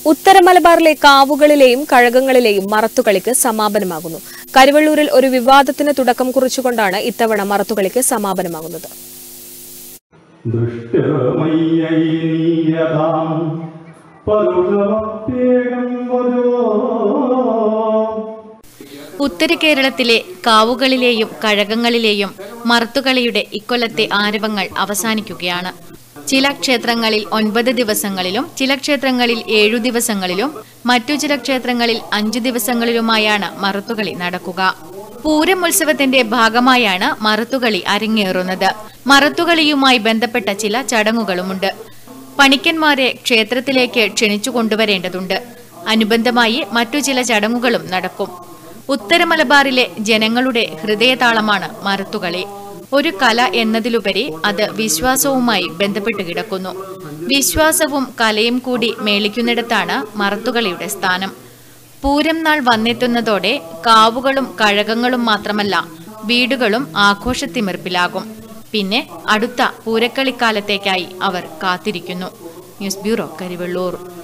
ഉത്തര മലബാറിലെ കാവുകളിലെയും കഴകങ്ങളിലെയും മറത്തുകളിക്ക് സമാപനമാകുന്നു കരുവള്ളൂരിൽ ഒരു വിവാദത്തിന് തുടക്കം കുറിച്ചുകൊണ്ടാണ് ഇത്തവണ മറത്തുകളിക്ക് സമാപനമാകുന്നത് ദൃഷ്ടമയ്യീയതാം പരുഷമപ്യേകം വജോ ഉത്തര കേരളത്തിലെ കാവുകളിലെയും കഴകങ്ങളിലെയും മറുത്തുകളിയുടെ ഇക്കൊല്ലത്തെ ആരവങ്ങൾ അവസാനിക്കുകയാണ് ചില ക്ഷേത്രങ്ങളിൽ ഒൻപത് ദിവസങ്ങളിലും ചില ക്ഷേത്രങ്ങളിൽ ഏഴു ദിവസങ്ങളിലും മറ്റു ചില ക്ഷേത്രങ്ങളിൽ അഞ്ചു ദിവസങ്ങളിലുമായാണ് മറുത്തുകളി നടക്കുക പൂരം ഉത്സവത്തിന്റെ ഭാഗമായാണ് മറുത്തുകളി അരങ്ങേറുന്നത് മറുത്തുകളിയുമായി ബന്ധപ്പെട്ട ചില ചടങ്ങുകളുമുണ്ട് പണിക്കന്മാരെ ക്ഷേത്രത്തിലേക്ക് ക്ഷണിച്ചു കൊണ്ടുവരേണ്ടതുണ്ട് അനുബന്ധമായി മറ്റു ചില ചടങ്ങുകളും നടക്കും ഉത്തര മലബാറിലെ ജനങ്ങളുടെ ഹൃദയതാളമാണ് മറുത്തുകളി ഒരു കല എന്നതിലുപരി അത് വിശ്വാസവുമായി ബന്ധപ്പെട്ട് കിടക്കുന്നു വിശ്വാസവും കലയും കൂടി മേളിക്കുന്നിടത്താണ് മറത്തുകളിയുടെ സ്ഥാനം പൂരം നാൾ വന്നെത്തുന്നതോടെ കാവുകളും കഴകങ്ങളും മാത്രമല്ല വീടുകളും ആഘോഷത്തിമിർപ്പിലാകും പിന്നെ അടുത്ത പൂരക്കളിക്കാലത്തേക്കായി അവർ കാത്തിരിക്കുന്നു ന്യൂസ് ബ്യൂറോ കരിവെള്ളൂർ